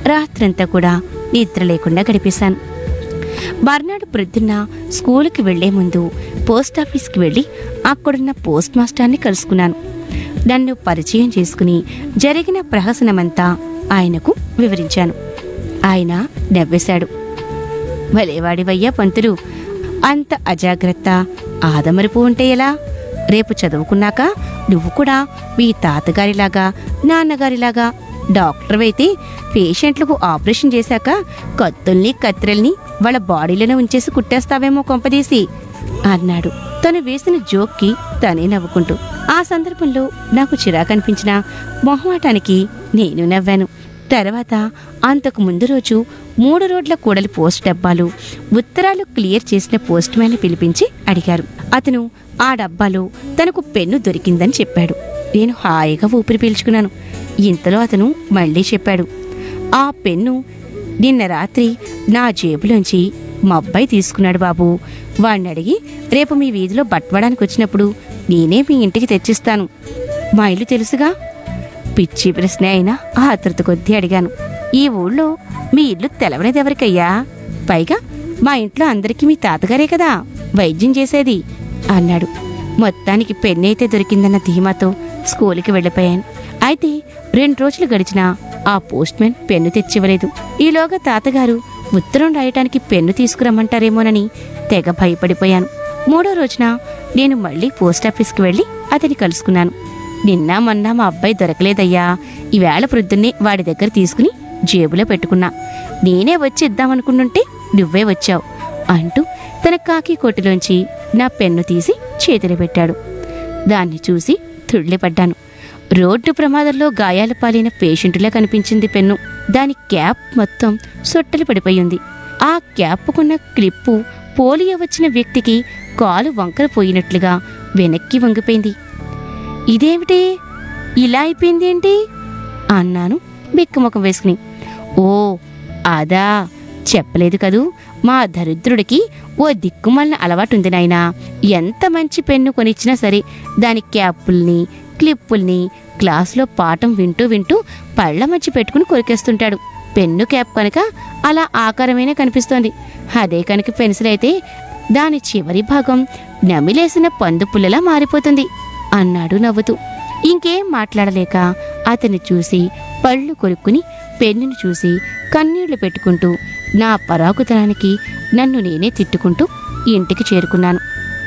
రాత్రంతా కూడా నిద్ర లేకుండా గడిపేశాను మర్నాడు ప్రొద్దున్న స్కూలుకి వెళ్లే ముందు పోస్ట్ ఆఫీస్కి వెళ్ళి అక్కడున్న పోస్ట్ మాస్టర్ని కలుసుకున్నాను నన్ను పరిచయం చేసుకుని జరిగిన ప్రహసనమంతా ఆయనకు వివరించాను ఆయన నవ్వేశాడు భలేవాడివయ్యా పంతులు అంత అజాగ్రత్త ఆదమరుపు ఉంటే ఎలా రేపు చదువుకున్నాక నువ్వు కూడా మీ తాతగారిలాగా నాన్నగారిలాగా డాక్టర్ అయితే పేషెంట్లకు ఆపరేషన్ చేశాక కత్తుల్ని కత్తిరల్ని వాళ్ళ బాడీలోనే ఉంచేసి కుట్టేస్తావేమో కొంపదీసి అన్నాడు తను వేసిన జోక్కి తనే నవ్వుకుంటూ ఆ సందర్భంలో నాకు చిరాకనిపించిన మొహమాటానికి నేను నవ్వాను తర్వాత అంతకు ముందు రోజు మూడు రోడ్ల కూడలి పోస్ట్ డబ్బాలు ఉత్తరాలు క్లియర్ చేసిన పోస్ట్ మ్యాన్ పిలిపించి అడిగారు అతను ఆ డబ్బాలో తనకు పెన్ను దొరికిందని చెప్పాడు నేను హాయిగా ఊపిరి పీల్చుకున్నాను ఇంతలో అతను మళ్ళీ చెప్పాడు ఆ పెన్ను నిన్న రాత్రి నా జేబులోంచి మా అబ్బాయి తీసుకున్నాడు బాబు వాడిని అడిగి రేపు మీ వీధిలో బట్వడానికి వచ్చినప్పుడు నేనే మీ ఇంటికి తెచ్చిస్తాను మా ఇల్లు తెలుసుగా పిచ్చి ప్రశ్న అయినా ఆతృత కొద్దీ అడిగాను ఈ ఊళ్ళో మీ ఇల్లు తెలవనిదెవరికయ్యా పైగా మా ఇంట్లో అందరికీ మీ తాతగారే కదా వైద్యం చేసేది అన్నాడు మొత్తానికి పెన్నైతే దొరికిందన్న ధీమాతో స్కూల్కి వెళ్ళిపోయాను అయితే రెండు రోజులు గడిచినా ఆ పోస్ట్మెన్ పెన్ను తెచ్చివ్వలేదు ఈలోగా తాతగారు ఉత్తరం రాయటానికి పెన్ను తీసుకురమ్మంటారేమోనని తెగ భయపడిపోయాను మూడో రోజున నేను మళ్ళీ పోస్టాఫీస్కి వెళ్ళి అతని కలుసుకున్నాను నిన్న మొన్న మా అబ్బాయి దొరకలేదయ్యా ఈవేళ ప్రొద్దున్నే వాడి దగ్గర తీసుకుని జేబులో పెట్టుకున్నా నేనే వచ్చి ఇద్దామనుకుంటుంటే నువ్వే వచ్చావు అంటూ తన కాకి కొట్టులోంచి నా పెన్ను తీసి చేతిలో పెట్టాడు దాన్ని చూసి తుళ్ళిపడ్డాను రోడ్డు ప్రమాదంలో గాయాల పాలైన పేషెంటులా కనిపించింది పెన్ను దాని క్యాప్ మొత్తం సొట్టలు పడిపోయింది ఆ క్యాప్కున్న క్లిప్పు పోలియో వచ్చిన వ్యక్తికి కాలు వంకర పోయినట్లుగా వెనక్కి వంగిపోయింది ఇదేమిటి ఇలా అయిపోయిందేంటి అన్నాను బిక్కముఖం వేసుకుని ఓ అదా చెప్పలేదు కదూ మా దరిద్రుడికి ఓ దిక్కుమాలిన అలవాటుంది నాయనా ఎంత మంచి పెన్ను కొనిచ్చినా సరే దాని క్యాపుల్ని క్లిప్పుల్ని క్లాసులో పాఠం వింటూ వింటూ పళ్ళ మధ్య పెట్టుకుని కొరికేస్తుంటాడు పెన్ను క్యాప్ కనుక అలా ఆకారమైన కనిపిస్తోంది అదే కనుక పెన్సిల్ అయితే దాని చివరి భాగం నమిలేసిన పందు పుల్లలా మారిపోతుంది అన్నాడు నవ్వుతూ ఇంకేం మాట్లాడలేక అతన్ని చూసి పళ్ళు కొరుక్కుని పెన్నును చూసి కన్నీళ్లు పెట్టుకుంటూ నా పరాకుతనానికి నన్ను నేనే తిట్టుకుంటూ ఇంటికి చేరుకున్నాను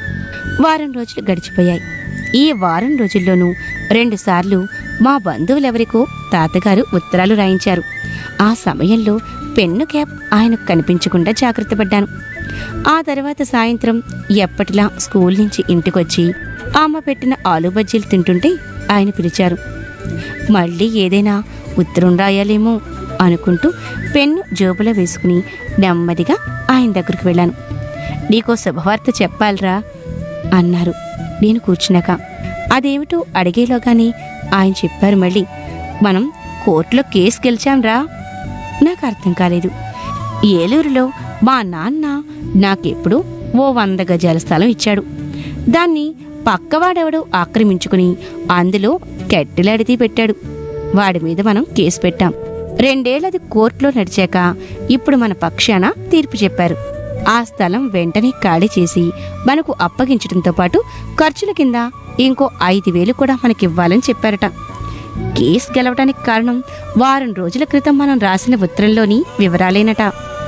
వారం రోజులు గడిచిపోయాయి ఈ వారం రోజుల్లోనూ రెండుసార్లు మా బంధువులెవరికో తాతగారు ఉత్తరాలు రాయించారు ఆ సమయంలో పెన్ను క్యాప్ ఆయనకు కనిపించకుండా జాగ్రత్త పడ్డాను ఆ తర్వాత సాయంత్రం ఎప్పటిలా స్కూల్ నుంచి ఇంటికొచ్చి అమ్మ పెట్టిన ఆలు బజ్జీలు తింటుంటే ఆయన పిలిచారు మళ్ళీ ఏదైనా ఉత్తరం రాయాలేమో అనుకుంటూ పెన్ను జోబులో వేసుకుని నెమ్మదిగా ఆయన దగ్గరికి వెళ్ళాను నీకో శుభవార్త చెప్పాలరా అన్నారు నేను కూర్చున్నాక అదేమిటో అడిగేలోగానే ఆయన చెప్పారు మళ్ళీ మనం కోర్టులో కేసు గెలిచాంరా నాకు అర్థం కాలేదు ఏలూరులో మా నాన్న నాకెప్పుడు ఓ వంద గజాల స్థలం ఇచ్చాడు దాన్ని పక్కవాడెవడో ఆక్రమించుకుని అందులో కెట్టెలాడితీ పెట్టాడు వాడి మీద మనం కేసు పెట్టాం రెండేళ్లది కోర్టులో నడిచాక ఇప్పుడు మన పక్షాన తీర్పు చెప్పారు ఆ స్థలం వెంటనే ఖాళీ చేసి మనకు అప్పగించడంతో పాటు ఖర్చుల కింద ఇంకో ఐదు వేలు కూడా మనకివ్వాలని చెప్పారట కేసు గెలవడానికి కారణం వారం రోజుల క్రితం మనం రాసిన ఉత్తరంలోని వివరాలేనట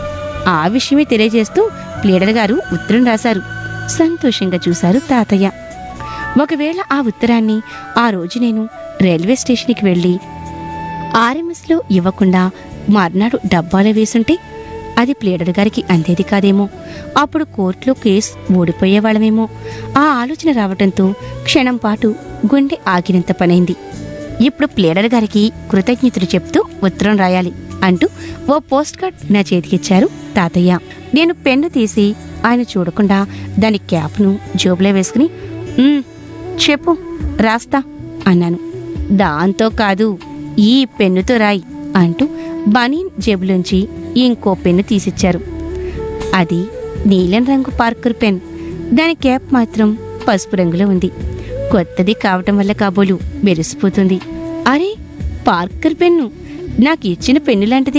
ఆ విషయమే తెలియజేస్తూ ప్లీడర్ గారు ఉత్తరం రాశారు సంతోషంగా చూశారు తాతయ్య ఒకవేళ ఆ ఉత్తరాన్ని ఆ రోజు నేను రైల్వే స్టేషన్కి వెళ్ళి ఆర్ఎంఎస్లో ఇవ్వకుండా మర్నాడు డబ్బాలో వేసుంటే అది ప్లేడర్ గారికి అందేది కాదేమో అప్పుడు కోర్టులో కేసు ఓడిపోయేవాళ్ళమేమో ఆ ఆలోచన రావటంతో క్షణం పాటు గుండె ఆగినంత పనైంది ఇప్పుడు ప్లేడర్ గారికి కృతజ్ఞతలు చెప్తూ ఉత్తరం రాయాలి అంటూ ఓ పోస్ట్ కార్డ్ నా చేతికిచ్చారు తాతయ్య నేను పెన్ను తీసి ఆయన చూడకుండా దాని క్యాప్ను జోబులో వేసుకుని "ఉమ్, చెప్పు రాస్తా అన్నాను దాంతో కాదు ఈ పెన్నుతో రాయి అంటూ బనీన్ జేబులోంచి ఇంకో పెన్ను తీసిచ్చారు అది నీలం రంగు పార్కర్ పెన్ దాని క్యాప్ మాత్రం పసుపు రంగులో ఉంది కొత్తది కావటం వల్ల కాబోలు మెరిసిపోతుంది అరే పార్కర్ పెన్ను నాకు ఇచ్చిన పెన్ను లాంటిది